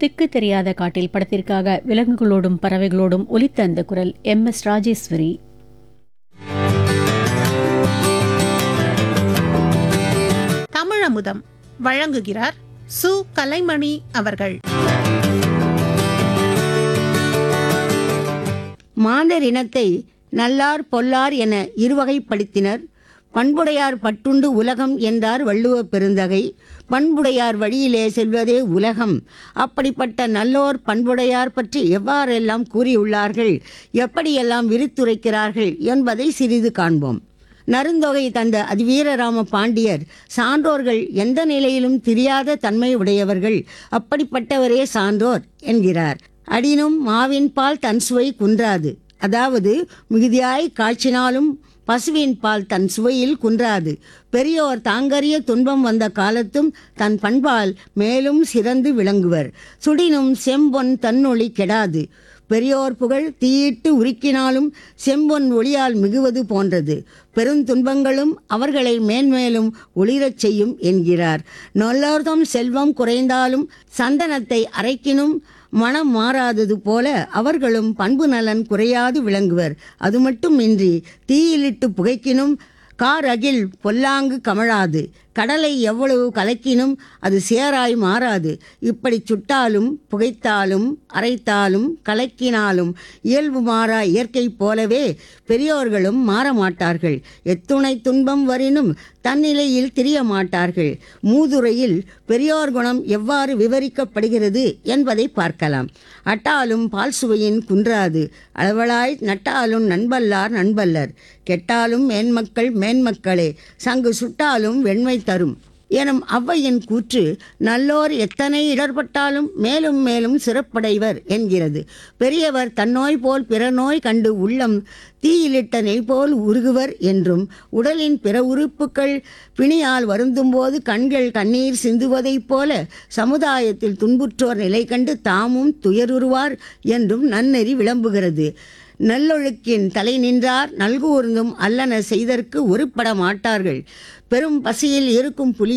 திக்கு தெரியாத காட்டில் படத்திற்காக விலங்குகளோடும் பறவைகளோடும் ஒலித்த அந்த குரல் எம் எஸ் ராஜேஸ்வரி தமிழமுதம் வழங்குகிறார் சு கலைமணி அவர்கள் மாந்தர் இனத்தை நல்லார் பொல்லார் என இருவகைப்படுத்தினர் பண்புடையார் பட்டுண்டு உலகம் என்றார் வள்ளுவ பெருந்தகை பண்புடையார் வழியிலே செல்வதே உலகம் அப்படிப்பட்ட நல்லோர் பண்புடையார் பற்றி எவ்வாறெல்லாம் கூறியுள்ளார்கள் எப்படியெல்லாம் விரித்துரைக்கிறார்கள் என்பதை சிறிது காண்போம் நருந்தொகை தந்த அதிவீரராம பாண்டியர் சான்றோர்கள் எந்த நிலையிலும் தெரியாத தன்மை உடையவர்கள் அப்படிப்பட்டவரே சான்றோர் என்கிறார் அடினும் மாவின் பால் தன் சுவை குன்றாது அதாவது மிகுதியாய் காய்ச்சினாலும் பசுவின் பால் தன் சுவையில் குன்றாது பெரியோர் தாங்கறிய துன்பம் வந்த காலத்தும் தன் பண்பால் மேலும் சிறந்து விளங்குவர் சுடினும் செம்பொன் தன்னொளி கெடாது பெரியோர் புகழ் தீயிட்டு உருக்கினாலும் செம்பொன் ஒளியால் மிகுவது போன்றது பெருந்துன்பங்களும் அவர்களை மேன்மேலும் ஒளிரச் செய்யும் என்கிறார் நல்லோர்தம் செல்வம் குறைந்தாலும் சந்தனத்தை அரைக்கினும் மனம் மாறாதது போல அவர்களும் பண்பு நலன் குறையாது விளங்குவர் அது மட்டுமின்றி தீயிலிட்டு புகைக்கினும் கார் அகில் பொல்லாங்கு கமழாது கடலை எவ்வளவு கலக்கினும் அது சேராய் மாறாது இப்படி சுட்டாலும் புகைத்தாலும் அரைத்தாலும் கலக்கினாலும் இயல்பு மாறா இயற்கை போலவே பெரியோர்களும் மாற மாட்டார்கள் எத்துணை துன்பம் வரினும் தன்னிலையில் திரிய மாட்டார்கள் மூதுரையில் பெரியோர் குணம் எவ்வாறு விவரிக்கப்படுகிறது என்பதை பார்க்கலாம் அட்டாலும் பால் சுவையின் குன்றாது அளவலாய் நட்டாலும் நண்பல்லார் நண்பல்லர் கெட்டாலும் மேன்மக்கள் மேன்மக்களே சங்கு சுட்டாலும் வெண்மை தரும் எனும் ஔவையின் கூற்று நல்லோர் எத்தனை இடர்பட்டாலும் மேலும் மேலும் சிறப்படைவர் என்கிறது பெரியவர் தன்னோய் போல் பிற நோய் கண்டு உள்ளம் தீயிலிட்ட நெய் போல் உருகுவர் என்றும் உடலின் பிற உறுப்புகள் பிணியால் வருந்தும்போது கண்கள் கண்ணீர் சிந்துவதைப் போல சமுதாயத்தில் துன்புற்றோர் நிலை கண்டு தாமும் துயருருவார் என்றும் நன்னெறி விளம்புகிறது நல்லொழுக்கின் தலை நின்றார் நல்கூர்ந்தும் அல்லன செய்தற்கு ஒருப்பட மாட்டார்கள் பெரும் பசியில் இருக்கும் புலி